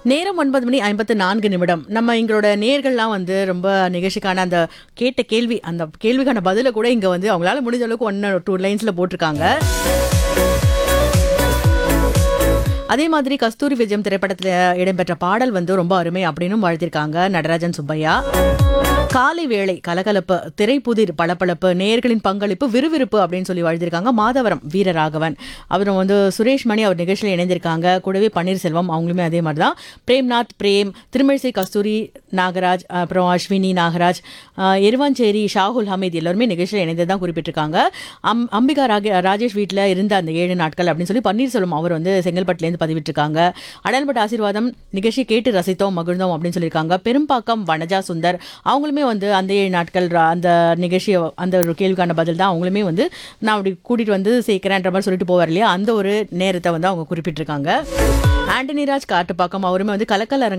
நேரம் ஒன்பது மணி ஐம்பத்து நான்கு நிமிடம் நம்ம எங்களோட நேர்கள்லாம் வந்து ரொம்ப நிகழ்ச்சிக்கான அந்த கேட்ட கேள்வி அந்த கேள்விக்கான பதில கூட இங்க வந்து அவங்களால முடிஞ்ச அளவுக்கு ஒன் டூ லைன்ஸ்ல போட்டிருக்காங்க அதே மாதிரி கஸ்தூரி விஜயம் திரைப்படத்துல இடம்பெற்ற பாடல் வந்து ரொம்ப அருமை அப்படின்னு வாழ்த்திருக்காங்க நடராஜன் சுப்பையா காலை வேளை கலகலப்பு திரைப்புதிர் பளபளப்பு நேயர்களின் பங்களிப்பு விறுவிறுப்பு அப்படின்னு சொல்லி வாழ்த்திருக்காங்க மாதவரம் வீரராகவன் அவரும் வந்து சுரேஷ் மணி அவர் நிகழ்ச்சியில் இணைந்திருக்காங்க கூடவே பன்னீர்செல்வம் அவங்களுமே அதே மாதிரி தான் பிரேம்நாத் பிரேம் திருமிழிசை கஸ்தூரி நாகராஜ் அப்புறம் அஸ்வினி நாகராஜ் அஹ், எருவாஞ்சேரி ஷாகுல் ஹமீத் எல்லாருமே நிகழ்ச்சியில் இணைந்து தான் குறிப்பிட்டிருக்காங்க அம் அம்பிகா ராகே ராஜேஷ் வீட்டில் இருந்த அந்த ஏழு நாட்கள் அப்படின்னு சொல்லி பன்னீர்செல்வம் அவர் வந்து செங்கல்பட்டுலேருந்து பதிவிட்டிருக்காங்க அடல்பட் ஆசீர்வாதம் நிகழ்ச்சி கேட்டு ரசித்தோம் மகிழ்ந்தோம் அப்படின்னு சொல்லியிருக்காங்க பெரும்பாக்கம் வனஜா சுந்தர் அவங்களுமே வந்து அந்த ஏழு நாட்கள் ரா- அந்த நிகழ்ச்சியை அந்த ஒரு கேள்விக்கான பதில் தான் அவங்களுமே வந்து நான் அப்படி கூட்டிட்டு வந்து சேர்க்கிறேன்ற மாதிரி சொல்லிட்டு போவார் இல்லையா அந்த ஒரு நேரத்தை வந்து அவங்க குறிப்பிட்டிருக்காங்க ஆண்டனி ராஜ் காட்டுப்பாக்கம் அவருமே வந்து கலக்கல் அரங்க